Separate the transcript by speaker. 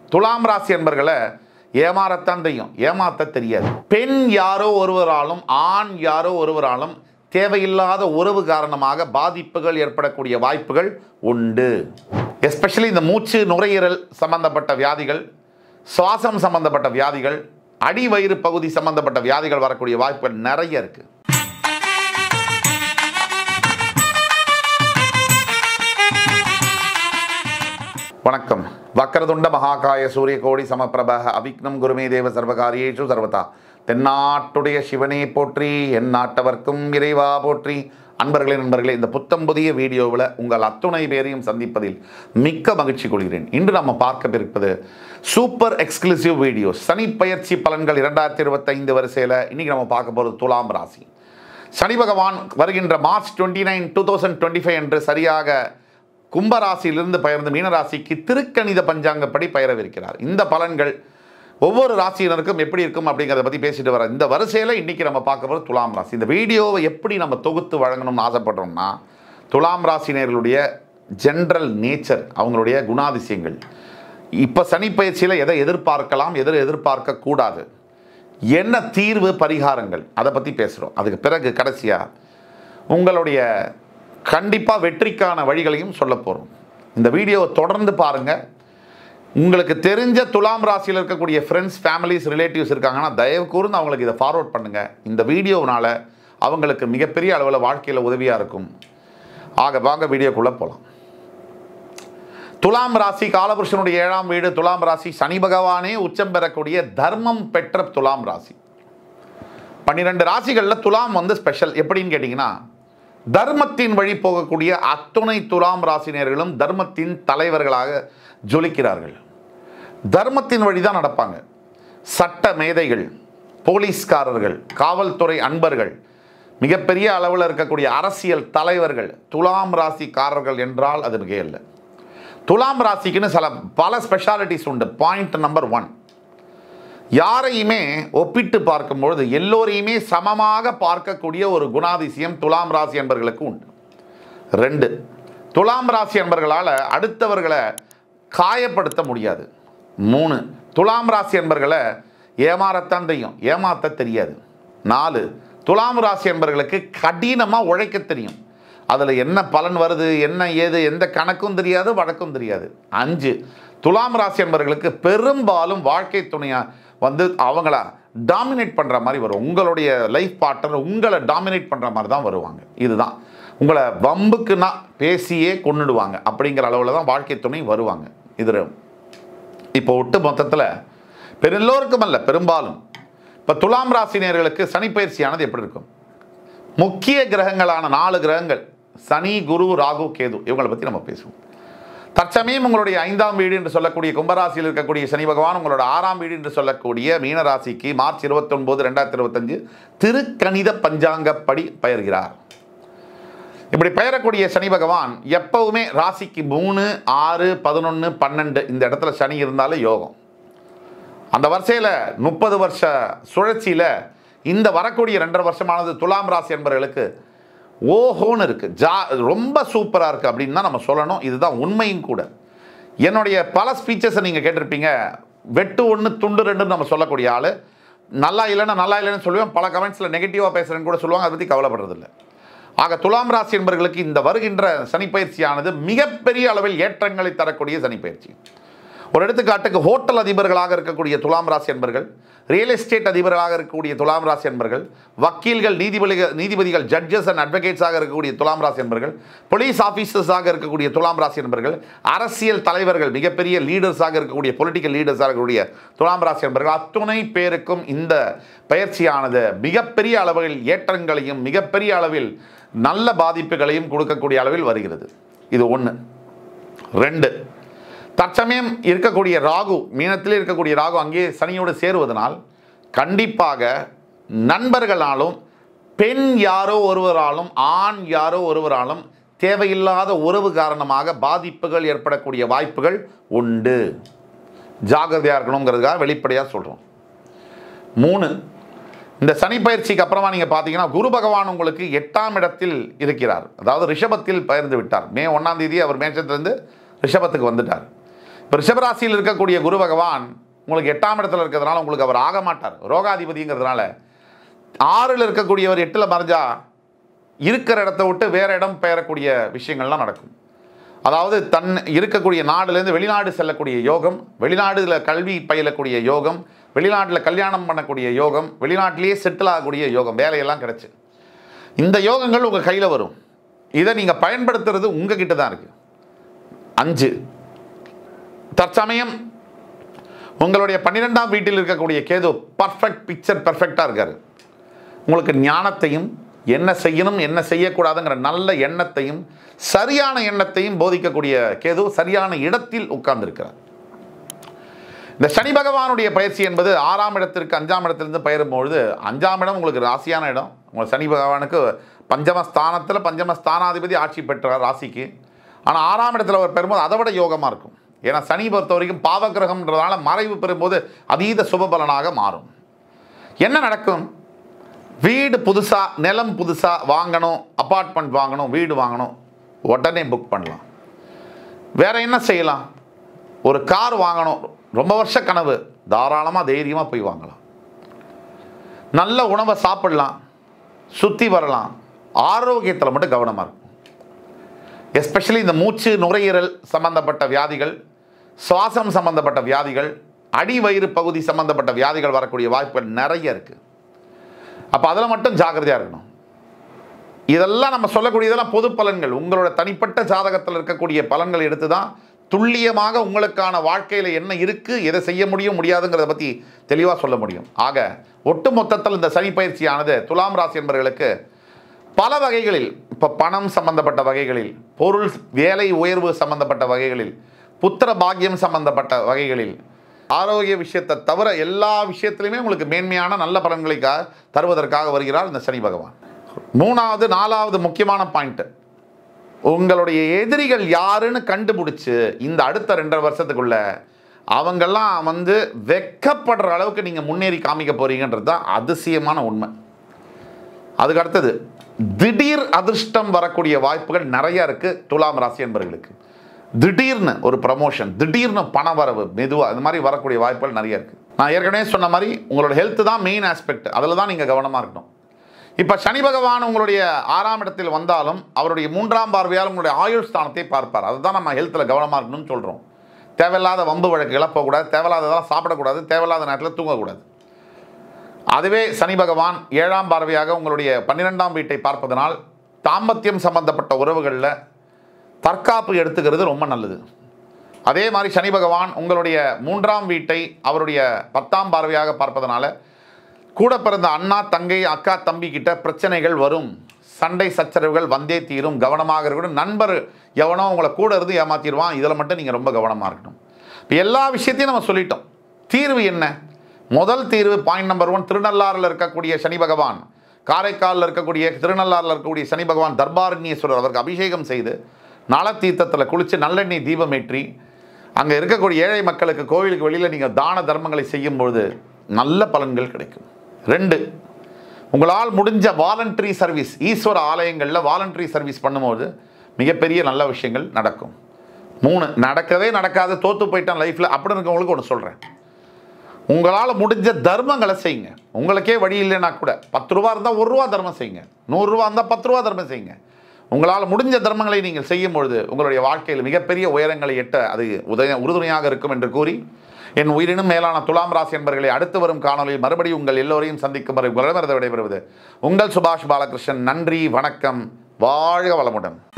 Speaker 1: துலாம் ராசி என்பர்களை ஏமாறத்தான் தெரியும் ஏமாத்த தெரியாது பெண் யாரோ ஒருவராலும் ஆண் யாரோ ஒருவராலும் தேவையில்லாத உறவு காரணமாக பாதிப்புகள் ஏற்படக்கூடிய வாய்ப்புகள் உண்டு எஸ்பெஷலி இந்த மூச்சு நுரையீரல் சம்பந்தப்பட்ட வியாதிகள் சுவாசம் சம்பந்தப்பட்ட வியாதிகள் அடி வயிறு பகுதி சம்பந்தப்பட்ட வியாதிகள் வரக்கூடிய வாய்ப்புகள் நிறைய இருக்கு வணக்கம் வக்கரதுண்ட மகாகாய சூரிய கோடி சமப்பிரப அவிக்னம் குருமே தேவ சர்வகாரியேஷு சர்வதா தென்னாட்டுடைய சிவனே போற்றி என் நாட்டவர்க்கும் இறைவா போற்றி அன்பர்களே நண்பர்களே இந்த புத்தம் புதிய வீடியோவில் உங்கள் அத்துணை பேரையும் சந்திப்பதில் மிக்க மகிழ்ச்சி கொள்கிறேன் இன்று நம்ம பார்க்க சூப்பர் எக்ஸ்க்ளூசிவ் வீடியோ சனி பயிற்சி பலன்கள் இரண்டாயிரத்தி இருபத்தைந்து வரிசையில் இன்னைக்கு நம்ம பார்க்க போகிறது துலாம் ராசி சனி பகவான் வருகின்ற March twenty nine two thousand twenty five என்று சரியாக கும்பராசியிலிருந்து பெயர்ந்து மீனராசிக்கு திருக்கணித பஞ்சாங்கப்படி பெயரவிருக்கிறார் இந்த பலன்கள் ஒவ்வொரு ராசியினருக்கும் எப்படி இருக்கும் அப்படிங்கிறத பற்றி பேசிட்டு வர இந்த வரிசையில் இன்றைக்கி நம்ம பார்க்க போகிறது துலாம் ராசி இந்த வீடியோவை எப்படி நம்ம தொகுத்து வழங்கணும்னு ஆசைப்படுறோம்னா துலாம் ராசினியர்களுடைய ஜென்ரல் நேச்சர் அவங்களுடைய குணாதிசயங்கள் இப்போ சனி பயிற்சியில் எதை எதிர்பார்க்கலாம் எதை எதிர்பார்க்க கூடாது என்ன தீர்வு பரிகாரங்கள் அதை பற்றி பேசுகிறோம் அதுக்கு பிறகு கடைசியாக உங்களுடைய கண்டிப்பாக வெற்றிக்கான வழிகளையும் சொல்ல போகிறோம் இந்த வீடியோவை தொடர்ந்து பாருங்கள் உங்களுக்கு தெரிஞ்ச துலாம் ராசியில் இருக்கக்கூடிய ஃப்ரெண்ட்ஸ் ஃபேமிலிஸ் ரிலேட்டிவ்ஸ் இருக்காங்கன்னா தயவு கூர்ந்து அவங்களுக்கு இதை ஃபார்வர்ட் பண்ணுங்கள் இந்த வீடியோனால அவங்களுக்கு மிகப்பெரிய அளவில் வாழ்க்கையில் உதவியாக இருக்கும் ஆக வாங்க வீடியோக்குள்ளே போகலாம் துலாம் ராசி காலபுருஷனுடைய ஏழாம் வீடு துலாம் ராசி சனி பகவானே உச்சம் பெறக்கூடிய தர்மம் பெற்ற துலாம் ராசி பன்னிரெண்டு ராசிகளில் துலாம் வந்து ஸ்பெஷல் எப்படின்னு கேட்டிங்கன்னா தர்மத்தின் வழி போகக்கூடிய அத்துணை துலாம் ராசினியர்களும் தர்மத்தின் தலைவர்களாக ஜொலிக்கிறார்கள் தர்மத்தின் வழி தான் நடப்பாங்க சட்ட மேதைகள் போலீஸ்காரர்கள் காவல்துறை அன்பர்கள் மிகப்பெரிய அளவில் இருக்கக்கூடிய அரசியல் தலைவர்கள் துலாம் ராசிக்காரர்கள் என்றால் அது மிகையல்ல துலாம் ராசிக்குன்னு சில பல ஸ்பெஷாலிட்டிஸ் உண்டு பாயிண்ட் நம்பர் ஒன் யாரையுமே ஒப்பிட்டு பார்க்கும்பொழுது எல்லோரையுமே சமமாக பார்க்கக்கூடிய ஒரு குணாதிசயம் துலாம் ராசி என்பர்களுக்கு உண்டு ரெண்டு துலாம் ராசி என்பர்களால் அடுத்தவர்களை காயப்படுத்த முடியாது மூணு துலாம் ராசி என்பர்களை ஏமாறத்தான் தெரியும் ஏமாத்த தெரியாது நாலு துலாம் ராசி என்பர்களுக்கு கடினமாக உழைக்க தெரியும் அதில் என்ன பலன் வருது என்ன ஏது எந்த கணக்கும் தெரியாது வழக்கும் தெரியாது அஞ்சு துலாம் ராசி என்பவர்களுக்கு பெரும்பாலும் வாழ்க்கை துணையாக வந்து அவங்கள டாமினேட் பண்ணுற மாதிரி வரும் உங்களுடைய லைஃப் பார்ட்னர் உங்களை டாமினேட் பண்ணுற மாதிரி தான் வருவாங்க இதுதான் உங்களை வம்புக்குன்னா பேசியே கொண்டுடுவாங்க அப்படிங்கிற அளவில் தான் வாழ்க்கை துணை வருவாங்க இது இப்போ ஒட்டு மொத்தத்தில் பெருல்லோருக்கும் அல்ல பெரும்பாலும் இப்போ துலாம் ராசினியர்களுக்கு சனி பயிற்சியானது எப்படி இருக்கும் முக்கிய கிரகங்களான நாலு கிரகங்கள் சனி குரு ராகு கேது இவங்களை பற்றி நம்ம பேசுவோம் தற்சமயம் உங்களுடைய ஐந்தாம் வீடு என்று சொல்லக்கூடிய கும்பராசியில் இருக்கக்கூடிய சனி பகவான் உங்களோட ஆறாம் வீடு என்று சொல்லக்கூடிய மீனராசிக்கு மார்ச் இருபத்தொன்பது ரெண்டாயிரத்தி இருபத்தஞ்சு திருக்கணித பஞ்சாங்கப்படி பெயர்கிறார் இப்படி பெயரக்கூடிய சனி பகவான் எப்பவுமே ராசிக்கு மூணு ஆறு பதினொன்று பன்னெண்டு இந்த இடத்துல சனி இருந்தாலே யோகம் அந்த வரிசையில் முப்பது வருஷ சுழற்சியில் இந்த வரக்கூடிய ரெண்டரை வருஷமானது துலாம் ராசி என்பவர்களுக்கு ஓஹோன்னு இருக்குது ஜா ரொம்ப சூப்பராக இருக்குது அப்படின்னு தான் நம்ம சொல்லணும் இதுதான் உண்மையும் கூட என்னுடைய பல ஸ்பீச்சஸை நீங்கள் கேட்டிருப்பீங்க வெட்டு ஒன்று துண்டு ரெண்டுன்னு நம்ம சொல்லக்கூடிய ஆள் நல்லா இல்லைன்னா நல்லா இல்லைன்னு சொல்லுவேன் பல கமெண்ட்ஸில் நெகட்டிவாக பேசுகிறேன்னு கூட சொல்லுவாங்க அதை பற்றி கவலைப்படுறதில்ல ஆக துலாம் ராசி என்பவர்களுக்கு இந்த வருகின்ற சனிப்பயிற்சியானது மிகப்பெரிய அளவில் ஏற்றங்களை தரக்கூடிய சனிப்பயிற்சி ஒரு எடுத்துக்காட்டுக்கு ஹோட்டல் அதிபர்களாக இருக்கக்கூடிய துலாம் ராசி என்பர்கள் ரியல் எஸ்டேட் அதிபர்களாக இருக்கக்கூடிய துலாம் ராசி என்பர்கள் வக்கீல்கள் நீதிபதிகள் நீதிபதிகள் ஜட்ஜஸ் அண்ட் அட்வொகேட்ஸாக இருக்கக்கூடிய துலாம் ராசி என்பர்கள் போலீஸ் ஆஃபீஸர்ஸாக இருக்கக்கூடிய துலாம் ராசி என்பர்கள் அரசியல் தலைவர்கள் மிகப்பெரிய லீடர்ஸாக இருக்கக்கூடிய பொலிட்டிக்கல் லீடர்ஸாக இருக்கக்கூடிய துலாம் ராசி என்பர்கள் அத்துணை பேருக்கும் இந்த பயிற்சியானது மிகப்பெரிய அளவில் ஏற்றங்களையும் மிகப்பெரிய அளவில் நல்ல பாதிப்புகளையும் கொடுக்கக்கூடிய அளவில் வருகிறது இது ஒன்று ரெண்டு தற்சமயம் இருக்கக்கூடிய ராகு மீனத்தில் இருக்கக்கூடிய ராகு அங்கே சனியோடு சேருவதனால் கண்டிப்பாக நண்பர்களாலும் பெண் யாரோ ஒருவராலும் ஆண் யாரோ ஒருவராலும் தேவையில்லாத உறவு காரணமாக பாதிப்புகள் ஏற்படக்கூடிய வாய்ப்புகள் உண்டு ஜாகிரதையாக இருக்கணுங்கிறதுக்காக வெளிப்படையாக சொல்கிறோம் மூணு இந்த சனி பயிற்சிக்கு அப்புறமா நீங்கள் பார்த்தீங்கன்னா குரு பகவான் உங்களுக்கு எட்டாம் இடத்தில் இருக்கிறார் அதாவது ரிஷபத்தில் பயிர்ந்து விட்டார் மே ஒன்றாம் தேதி அவர் மேஷத்திலிருந்து ரிஷபத்துக்கு வந்துட்டார் இப்போ ரிஷபராசியில் இருக்கக்கூடிய குரு பகவான் உங்களுக்கு எட்டாம் இடத்துல இருக்கிறதுனால உங்களுக்கு அவர் ஆக மாட்டார் ரோகாதிபதிங்கிறதுனால ஆறில் இருக்கக்கூடியவர் எட்டில் மறைஞ்சா இருக்கிற இடத்த விட்டு வேற இடம் பெயரக்கூடிய விஷயங்கள்லாம் நடக்கும் அதாவது தன் இருக்கக்கூடிய நாடுலேருந்து வெளிநாடு செல்லக்கூடிய யோகம் வெளிநாடுல கல்வி பயிலக்கூடிய யோகம் வெளிநாட்டில் கல்யாணம் பண்ணக்கூடிய யோகம் வெளிநாட்டிலேயே செட்டில் ஆகக்கூடிய யோகம் வேலையெல்லாம் கிடைச்சு இந்த யோகங்கள் உங்கள் கையில் வரும் இதை நீங்கள் பயன்படுத்துறது உங்ககிட்ட தான் இருக்குது அஞ்சு தற்சமயம் உங்களுடைய பன்னிரெண்டாம் வீட்டில் இருக்கக்கூடிய கேது பர்ஃபெக்ட் பிக்சர் பர்ஃபெக்டாக இருக்காரு உங்களுக்கு ஞானத்தையும் என்ன செய்யணும் என்ன செய்யக்கூடாதுங்கிற நல்ல எண்ணத்தையும் சரியான எண்ணத்தையும் போதிக்கக்கூடிய கேது சரியான இடத்தில் உட்கார்ந்திருக்கிறார் இந்த சனி பகவானுடைய பயிற்சி என்பது ஆறாம் இடத்திற்கு அஞ்சாம் இடத்திலிருந்து பயிரும் பொழுது அஞ்சாம் இடம் உங்களுக்கு ராசியான இடம் உங்களுக்கு சனி பகவானுக்கு பஞ்சமஸ்தானத்தில் பஞ்சமஸ்தானாதிபதி ஆட்சி பெற்றார் ராசிக்கு ஆனால் ஆறாம் இடத்துல அவர் பெறும்போது அதை விட யோகமாக இருக்கும் ஏன்னா சனி பொறுத்த வரைக்கும் பாவகிரகம்ன்றதுனால மறைவு பெறும்போது அதீத சுபபலனாக மாறும் என்ன நடக்கும் வீடு புதுசாக நிலம் புதுசாக வாங்கணும் அப்பார்ட்மெண்ட் வாங்கணும் வீடு வாங்கணும் உடனே புக் பண்ணலாம் வேற என்ன செய்யலாம் ஒரு கார் வாங்கணும் ரொம்ப வருஷ கனவு தாராளமாக தைரியமாக போய் வாங்கலாம் நல்ல உணவை சாப்பிடலாம் சுற்றி வரலாம் ஆரோக்கியத்தில் மட்டும் கவனமாக இருக்கும் எஸ்பெஷலி இந்த மூச்சு நுரையீரல் சம்பந்தப்பட்ட வியாதிகள் சுவாசம் சம்பந்தப்பட்ட வியாதிகள் அடி வயிறு பகுதி சம்பந்தப்பட்ட வியாதிகள் வரக்கூடிய வாய்ப்புகள் நிறைய இருக்குது அப்போ அதில் மட்டும் ஜாக்கிரதையாக இருக்கணும் இதெல்லாம் நம்ம சொல்லக்கூடியதெல்லாம் பொது பலன்கள் உங்களோட தனிப்பட்ட ஜாதகத்தில் இருக்கக்கூடிய பலன்களை எடுத்து தான் துல்லியமாக உங்களுக்கான வாழ்க்கையில் என்ன இருக்குது எதை செய்ய முடியும் முடியாதுங்கிறத பற்றி தெளிவாக சொல்ல முடியும் ஆக ஒட்டு மொத்தத்தில் இந்த சனி பயிற்சியானது துலாம் ராசி என்பவர்களுக்கு பல வகைகளில் இப்போ பணம் சம்பந்தப்பட்ட வகைகளில் பொருள் வேலை உயர்வு சம்பந்தப்பட்ட வகைகளில் புத்திர பாக்கியம் சம்பந்தப்பட்ட வகைகளில் ஆரோக்கிய விஷயத்தை தவிர எல்லா விஷயத்திலுமே உங்களுக்கு மேன்மையான நல்ல பலன்களை கா- தருவதற்காக வருகிறார் இந்த சனி பகவான் மூணாவது நாலாவது முக்கியமான பாயிண்ட் உங்களுடைய எதிரிகள் யாருன்னு கண்டுபிடிச்சு இந்த அடுத்த ரெண்டரை வருஷத்துக்குள்ள அவங்கெல்லாம் வந்து வெக்கப்படுற அளவுக்கு நீங்கள் முன்னேறி காமிக்க போறீங்கன்றது தான் அதிசயமான உண்மை அதுக்கு அடுத்தது திடீர் அதிர்ஷ்டம் வரக்கூடிய வாய்ப்புகள் நிறைய இருக்கு துலாம் ராசி என்பவர்களுக்கு திடீர்னு ஒரு ப்ரமோஷன் திடீர்னு பண வரவு மெதுவாக இந்த மாதிரி வரக்கூடிய வாய்ப்புகள் நிறைய இருக்கு நான் ஏற்கனவே சொன்ன மாதிரி உங்களோட ஹெல்த் தான் மெயின் ஆஸ்பெக்ட் அதில் தான் நீங்கள் கவனமாக இருக்கணும் இப்போ சனி பகவான் உங்களுடைய ஆறாம் இடத்தில் வந்தாலும் அவருடைய மூன்றாம் பார்வையால் உங்களுடைய ஆயுள் ஸ்தானத்தை பார்ப்பார் அதுதான் நம்ம ஹெல்த்தில் கவனமாக இருக்கணும்னு சொல்கிறோம் தேவையில்லாத வம்பு வழக்குகளாக போகக்கூடாது தேவையில்லாததெல்லாம் சாப்பிடக்கூடாது தேவையில்லாத நேரத்தில் தூங்கக்கூடாது அதுவே சனி பகவான் ஏழாம் பார்வையாக உங்களுடைய பன்னிரெண்டாம் வீட்டை பார்ப்பதனால் தாம்பத்தியம் சம்பந்தப்பட்ட உறவுகளில் தற்காப்பு எடுத்துக்கிறது ரொம்ப நல்லது அதே மாதிரி சனி பகவான் உங்களுடைய மூன்றாம் வீட்டை அவருடைய பத்தாம் பார்வையாக பார்ப்பதனால கூட பிறந்த அண்ணா தங்கை அக்கா தம்பி கிட்ட பிரச்சனைகள் வரும் சண்டை சச்சரவுகள் வந்தே தீரும் கவனமாக இருக்கணும் நண்பர் எவனோ உங்களை கூட இருந்து ஏமாத்திடுவான் இதில் மட்டும் நீங்கள் ரொம்ப கவனமாக இருக்கணும் இப்போ எல்லா விஷயத்தையும் நம்ம சொல்லிட்டோம் தீர்வு என்ன முதல் தீர்வு பாயிண்ட் நம்பர் ஒன் திருநள்ளாறில் இருக்கக்கூடிய சனி பகவான் காரைக்காலில் இருக்கக்கூடிய திருநள்ளாறில் இருக்கக்கூடிய சனி பகவான் தர்பாரண்யேஸ்வரர் அவருக்கு அபிஷேகம் செய்து நல தீர்த்தத்தில் குளித்து நல்லெண்ணெய் தீபம் ஏற்றி அங்கே இருக்கக்கூடிய ஏழை மக்களுக்கு கோவிலுக்கு வெளியில் நீங்கள் தான தர்மங்களை செய்யும் பொழுது நல்ல பலன்கள் கிடைக்கும் ரெண்டு உங்களால் முடிஞ்ச வாலண்டரி சர்வீஸ் ஈஸ்வர ஆலயங்களில் வாலண்டரி சர்வீஸ் பண்ணும்போது மிகப்பெரிய நல்ல விஷயங்கள் நடக்கும் மூணு நடக்கவே நடக்காது தோத்து போயிட்டான் லைஃப்பில் அப்படின்னு இருக்கவங்களுக்கு ஒன்று சொல்கிறேன் உங்களால் முடிஞ்ச தர்மங்களை செய்யுங்க உங்களுக்கே வழி இல்லைன்னா கூட பத்து ரூபா இருந்தால் ஒரு ரூபா தர்மம் செய்யுங்க நூறுரூவா இருந்தால் பத்து ரூபா தர்மம் செய்யுங்க உங்களால் முடிஞ்ச தர்மங்களை நீங்கள் செய்யும் பொழுது உங்களுடைய வாழ்க்கையில் மிகப்பெரிய உயரங்களை எட்ட அது உதய உறுதுணையாக இருக்கும் என்று கூறி என் உயிரினும் மேலான துலாம் ராசி என்பர்களை அடுத்து வரும் காணொலியில் மறுபடியும் உங்கள் எல்லோரையும் சந்திக்கும் வரை உங்களிடமிருந்து விடைபெறுவது உங்கள் சுபாஷ் பாலகிருஷ்ணன் நன்றி வணக்கம் வாழ்க வளமுடன்